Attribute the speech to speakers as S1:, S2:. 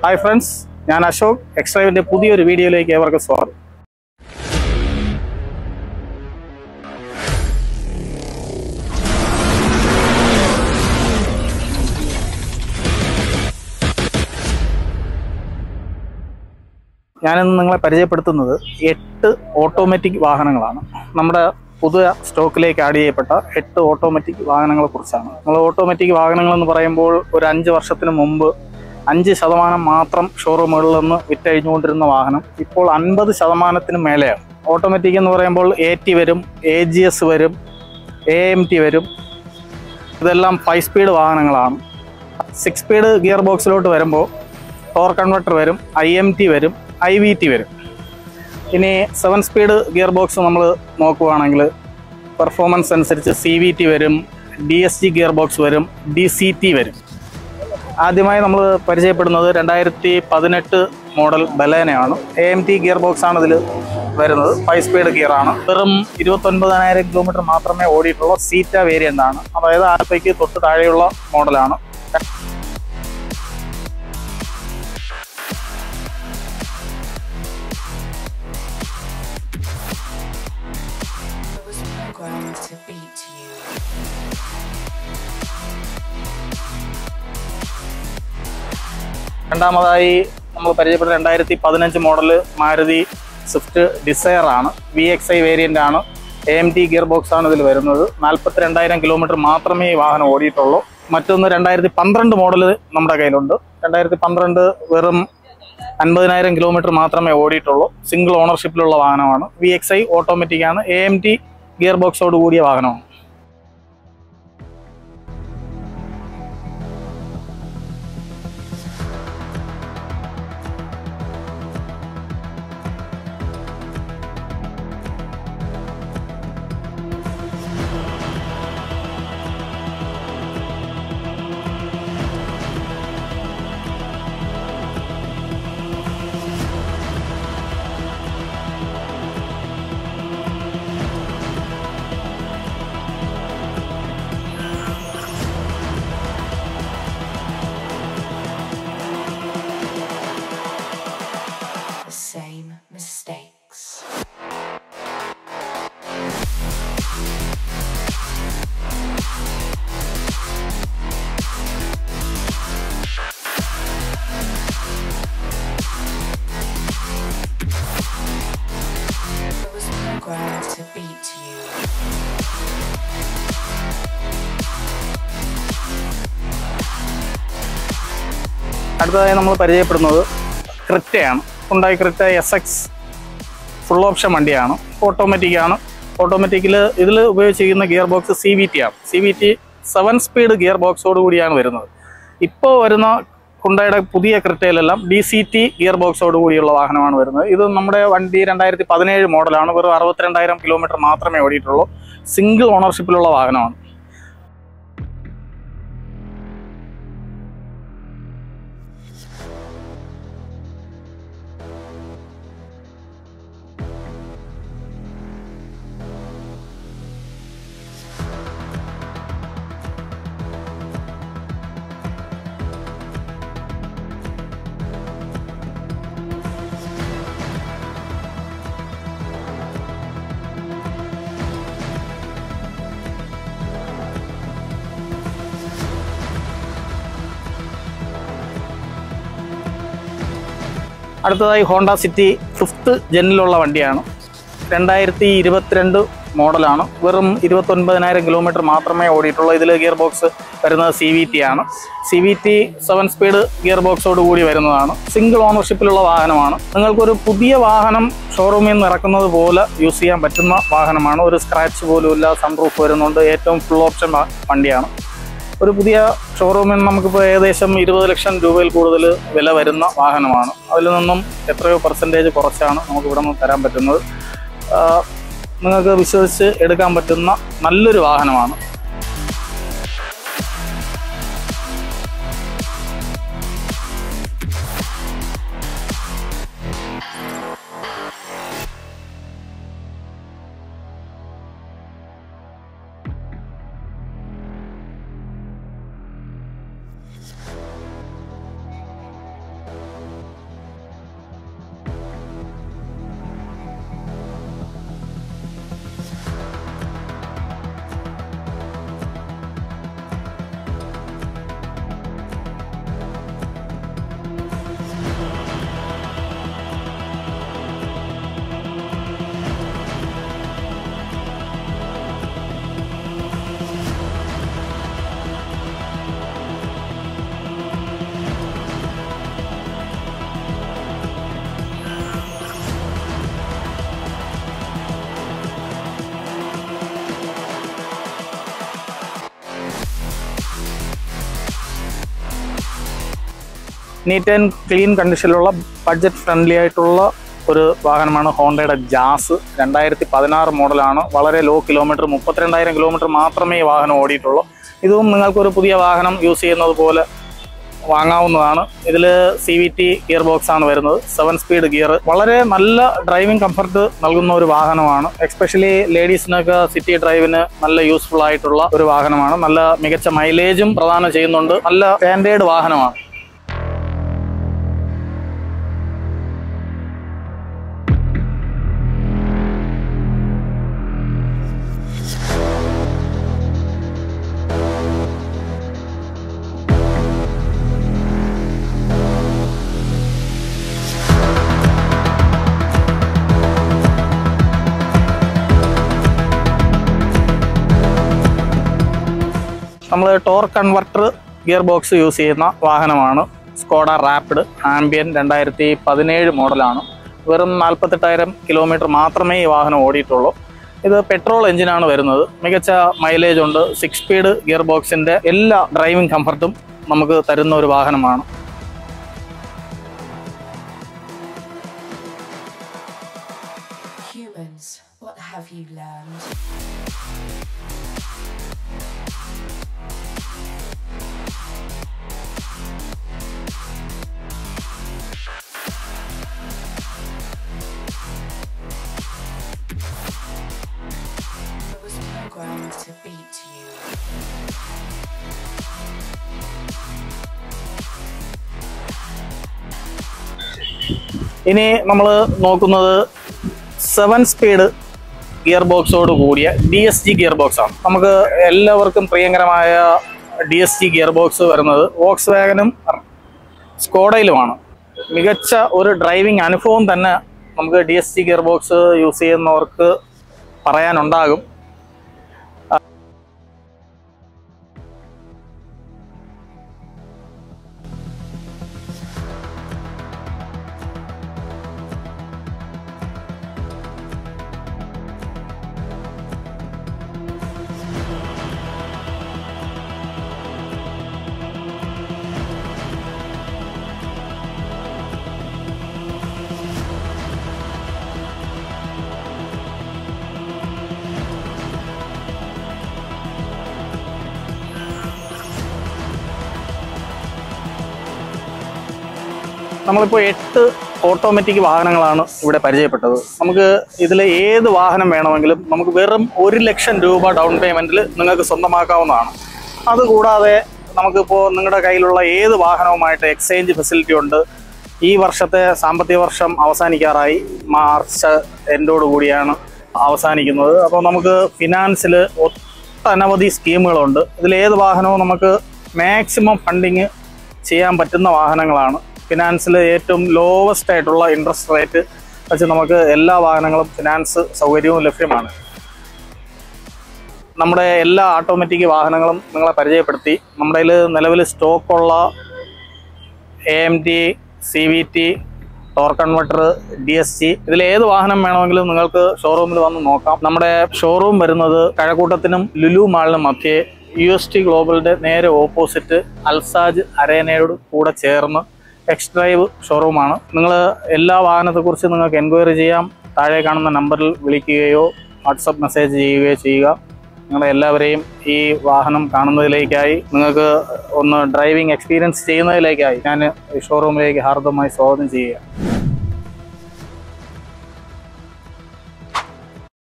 S1: Hi friends ഞാൻ അശോക് എക്സ്ട്രൈവിന്റെ പുതിയൊരു വീഡിയോയിലേക്ക് ഏവർക്കും സ്വാഗതം ഞാനിന്ന് നിങ്ങളെ പരിചയപ്പെടുത്തുന്നത് എട്ട് ഓട്ടോമാറ്റിക് വാഹനങ്ങളാണ് നമ്മുടെ പുതിയ സ്റ്റോക്കിലേക്ക് ആഡ് ചെയ്യപ്പെട്ട എട്ട് ഓട്ടോമാറ്റിക് വാഹനങ്ങളെ കുറിച്ചാണ് നമ്മൾ ഓട്ടോമാറ്റിക് വാഹനങ്ങൾ എന്ന് പറയുമ്പോൾ ഒരു അഞ്ച് വർഷത്തിന് മുമ്പ് അഞ്ച് ശതമാനം മാത്രം ഷോറൂമുകളിൽ നിന്ന് വിറ്റഴിഞ്ഞുകൊണ്ടിരുന്ന വാഹനം ഇപ്പോൾ അൻപത് ശതമാനത്തിന് മേലെയാണ് ഓട്ടോമാറ്റിക് എന്ന് പറയുമ്പോൾ എ ടി വരും എ ജി എസ് വരും എ എം ടി വരും ഇതെല്ലാം ഫൈവ് സ്പീഡ് വാഹനങ്ങളാണ് സിക്സ് സ്പീഡ് ഗിയർ ബോക്സിലോട്ട് വരുമ്പോൾ ടോർ കൺവെർട്ടർ വരും ഐ എം ടി വരും ഐ വി ടി വരും ഇനി സെവൻ സ്പീഡ് ഗിയർ ബോക്സ് നമ്മൾ നോക്കുവാണെങ്കിൽ പെർഫോമൻസ് അനുസരിച്ച് സി വി ടി വരും D S G gear box വരും ഡി സി ടി വരും ആദ്യമായി നമ്മൾ പരിചയപ്പെടുന്നത് രണ്ടായിരത്തി പതിനെട്ട് മോഡൽ ബലേനയാണ് A M T gear box ആണ് ഇതിൽ വരുന്നത് ഫൈവ് സ്പീഡ് ഗിയർ ആണ് വെറും ഇരുപത്തൊൻപതിനായിരം കിലോമീറ്റർ മാത്രമേ ഓടിയിട്ടുള്ള സീറ്റ വേരിയന്റ് ആണ് അതായത് ആൽഫയ്ക്ക് തൊട്ട് താഴെയുള്ള മോഡലാണ്
S2: It was programmed to beat you.
S1: രണ്ടാമതായി നമ്മൾ പരിചയപ്പെടുന്ന രണ്ടായിരത്തി പതിനഞ്ച് മോഡൽ മാരുതി സ്വിഫ്റ്റ് ഡിസയർ ആണ് വി എക്സ് ഐ വേരിയന്റ് ആണ് A M T gear box ആണ് ഇതിൽ വരുന്നത് നാൽപ്പത്തി രണ്ടായിരം കിലോമീറ്റർ മാത്രമേ ഈ വാഹനം ഓടിയിട്ടുള്ളൂ മറ്റൊന്ന് രണ്ടായിരത്തി പന്ത്രണ്ട് മോഡൽ നമ്മുടെ കയ്യിലുണ്ട് രണ്ടായിരത്തി പന്ത്രണ്ട് വെറും അൻപതിനായിരം കിലോമീറ്റർ മാത്രമേ ഓടിയിട്ടുള്ളൂ സിംഗിൾ ഓണർഷിപ്പിലുള്ള വാഹനമാണ് വി എക്സ് ഐ ഓട്ടോമാറ്റിക് ആണ് എ എം ടി ഗിയർ ബോക്സോട് കൂടിയ വാഹനമാണ്
S2: The same mistakes. It was programmed to beat you.
S1: അടുത്തതായി നമ്മൾ പരിചയപ്പെടുന്നത് ക്രിറ്റയാണ് ഉണ്ടായി Creta S X full option വണ്ടിയാണ് ഓട്ടോമാറ്റിക് ആണ് ഓട്ടോമാറ്റിക്കിൽ ഇതിൽ ഉപയോഗിച്ചിരിക്കുന്ന gear box C V T ആണ് C V T seven speed gear ബോക്സോട് കൂടിയാണ് വരുന്നത് ഇപ്പോൾ വരുന്ന ഹുണ്ടയുടെ പുതിയ ക്രിറ്റയിലെല്ലാം ഡി സി ടി ഗിയർ ബോക്സോട് കൂടിയുള്ള വാഹനമാണ് വരുന്നത് ഇത് നമ്മുടെ വണ്ടി രണ്ടായിരത്തി പതിനേഴ് മോഡലാണ് വെറും അറുപത്തിരണ്ടായിരം കിലോമീറ്റർ മാത്രമേ ഓടിയിട്ടുള്ളൂ സിംഗിൾ ഓണർഷിപ്പിലുള്ള വാഹനമാണ് അടുത്തതായി ഹോണ്ട സിറ്റി ഫിഫ്ത്ത് ജെന്നിലുള്ള വണ്ടിയാണ് രണ്ടായിരത്തി ഇരുപത്തിരണ്ട് മോഡലാണ് വെറും ഇരുപത്തൊൻപതിനായിരം കിലോമീറ്റർ മാത്രമേ ഓടിയിട്ടുള്ളൂ ഇതിൽ ഗിയർ ബോക്സ് വരുന്നത് സി വി ടി ആണ് C V T seven speed gear ബോക്സോട് കൂടി വരുന്നതാണ് സിംഗിൾ ഓണർഷിപ്പിലുള്ള വാഹനമാണ് നിങ്ങൾക്കൊരു പുതിയ വാഹനം ഷോറൂമിൽ നിന്ന് ഇറക്കുന്നത് പോലെ യൂസ് ചെയ്യാൻ പറ്റുന്ന വാഹനമാണ് ഒരു സ്ക്രാച്ച് പോലും ഇല്ല സൺറൂഫ് വരുന്നുണ്ട് ഏറ്റവും ഫുൾ ഓപ്ഷൻ വ- വണ്ടിയാണ് ഒരു പുതിയ ഷോറൂമിൽ നിന്ന് നമുക്കിപ്പോൾ ഏകദേശം ഇരുപത് ലക്ഷം രൂപയിൽ കൂടുതൽ വില വരുന്ന വാഹനമാണ് അതിൽ നിന്നും എത്രയോ പെർസെൻറ്റേജ് കുറച്ചാണ് നമുക്ക് ഇവിടെ നിന്ന് തരാൻ പറ്റുന്നത് ആ, നിങ്ങൾക്ക് വിശ്വസിച്ച് എടുക്കാൻ പറ്റുന്ന നല്ലൊരു വാഹനമാണ് നീറ്റ് ആൻഡ് ക്ലീൻ കണ്ടീഷനിലുള്ള ബഡ്ജറ്റ് ഫ്രണ്ട്ലി ആയിട്ടുള്ള ഒരു വാഹനമാണ് ഹോണ്ടയുടെ ജാസ് രണ്ടായിരത്തി പതിനാറ് മോഡലാണ് വളരെ ലോ കിലോമീറ്റർ മുപ്പത്തിരണ്ടായിരം കിലോമീറ്റർ മാത്രമേ ഈ വാഹനം ഓടിയിട്ടുള്ളൂ ഇതും നിങ്ങൾക്കൊരു പുതിയ വാഹനം യൂസ് ചെയ്യുന്നത് പോലെ വാങ്ങാവുന്നതാണ് ഇതിൽ C V T gear box ആണ് വരുന്നത് സെവൻ സ്പീഡ് ഗിയർ വളരെ നല്ല ഡ്രൈവിംഗ് കംഫർട്ട് നൽകുന്ന ഒരു വാഹനമാണ് എക്സ്പെഷ്യലി ലേഡീസിനൊക്കെ സിറ്റി ഡ്രൈവിന് നല്ല യൂസ്ഫുൾ ആയിട്ടുള്ള ഒരു വാഹനമാണ് നല്ല മികച്ച മൈലേജും പ്രദാനം ചെയ്യുന്നുണ്ട് നല്ല സ്റ്റാൻഡേർഡ് വാഹനമാണ് നമ്മൾ torque converter gear box use ചെയ്യുന്ന വാഹനമാണ് സ്കോഡ റാപ്പിഡ് ആംബിയൻ രണ്ടായിരത്തി പതിനേഴ് മോഡലാണ് വെറും നാൽപ്പത്തെട്ടായിരം കിലോമീറ്റർ മാത്രമേ ഈ വാഹനം ഓടിയിട്ടുള്ളൂ ഇത് പെട്രോൾ എഞ്ചിനാണ് വരുന്നത് മികച്ച മൈലേജ് ഉണ്ട് സിക്സ് സ്പീഡ് ഗിയർ ബോക്സിന്റെ എല്ലാ ഡ്രൈവിംഗ് കംഫർട്ടും നമുക്ക് തരുന്ന ഒരു വാഹനമാണ്
S2: Humans, what have you learned? I was programmed to beat you.
S1: ഇനി നമ്മൾ നോക്കുന്നത് സെവൻ സ്പീഡ് ഗിയർ ബോക്സോട് കൂടിയ D S G gear box ആണ് നമുക്ക് എല്ലാവർക്കും പ്രിയങ്കരമായ D S G gear box വരുന്നത് വോക്സ് വാഗനും സ്കോഡയിലുമാണ് മികച്ച ഒരു ഡ്രൈവിംഗ് അനുഭവം തന്നെ നമുക്ക് D S G gear box use ചെയ്യുന്നവർക്ക് പറയാനുണ്ടാകും നമ്മളിപ്പോൾ എട്ട് ഓട്ടോമാറ്റിക് വാഹനങ്ങളാണ് ഇവിടെ പരിചയപ്പെട്ടത് നമുക്ക് ഇതിൽ ഏത് വാഹനം വേണമെങ്കിലും നമുക്ക് വെറും ഒരു ലക്ഷം രൂപ ഡൗൺ പേയ്മെൻറ്റിൽ നിങ്ങൾക്ക് സ്വന്തമാക്കാവുന്നതാണ് അതുകൂടാതെ നമുക്കിപ്പോൾ നിങ്ങളുടെ കയ്യിലുള്ള ഏത് വാഹനവുമായിട്ട് എക്സ്ചേഞ്ച് ഫെസിലിറ്റി ഉണ്ട് ഈ വർഷത്തെ സാമ്പത്തിക വർഷം അവസാനിക്കാറായി മാർച്ച് എൻഡോട് കൂടിയാണ് അവസാനിക്കുന്നത് അപ്പോൾ നമുക്ക് ഫിനാൻസിൽ ഒട്ടനവധി സ്കീമുകളുണ്ട് ഇതിൽ ഏത് വാഹനവും നമുക്ക് മാക്സിമം ഫണ്ടിങ് ചെയ്യാൻ പറ്റുന്ന വാഹനങ്ങളാണ് ഫിനാൻസിൽ ഏറ്റവും ലോവസ്റ്റ് ആയിട്ടുള്ള ഇൻട്രസ്റ്റ് റേറ്റ് വെച്ച് നമുക്ക് എല്ലാ വാഹനങ്ങളും ഫിനാൻസ് സൗകര്യവും ലഭ്യമാണ് നമ്മുടെ എല്ലാ ഓട്ടോമാറ്റിക് വാഹനങ്ങളും നിങ്ങളെ പരിചയപ്പെടുത്തി നമ്മുടെ കയ്യിൽ നിലവിൽ സ്റ്റോക്കുള്ള A M T C V T torque converter D S C ഇതിൽ ഏത് വാഹനം വേണമെങ്കിലും നിങ്ങൾക്ക് ഷോറൂമിൽ വന്ന് നോക്കാം നമ്മുടെ ഷോറൂം വരുന്നത് കഴക്കൂട്ടത്തിനും ലുലു മാളിനും മധ്യേ യു എസ് ടി ഗ്ലോബലിന്റെ നേരെ ഓപ്പോസിറ്റ് അൽസാജ് അരേനയോട് കൂടെ ചേർന്ന് എക്സ് ഡ്രൈവ് ഷോറൂമാണ് നിങ്ങൾ എല്ലാ വാഹനത്തെക്കുറിച്ച് നിങ്ങൾക്ക് എൻക്വയറി ചെയ്യാം താഴെ കാണുന്ന നമ്പറിൽ വിളിക്കുകയോ വാട്സപ്പ് മെസ്സേജ് ചെയ്യുകയോ ചെയ്യുക നിങ്ങളെ എല്ലാവരെയും ഈ വാഹനം കാണുന്നതിലേക്കായി നിങ്ങൾക്ക് ഒന്ന് ഡ്രൈവിംഗ് എക്സ്പീരിയൻസ് ചെയ്യുന്നതിലേക്കായി ഞാൻ ഈ ഷോറൂമിലേക്ക് ഹാർദമായി സ്വാഗതം ചെയ്യുക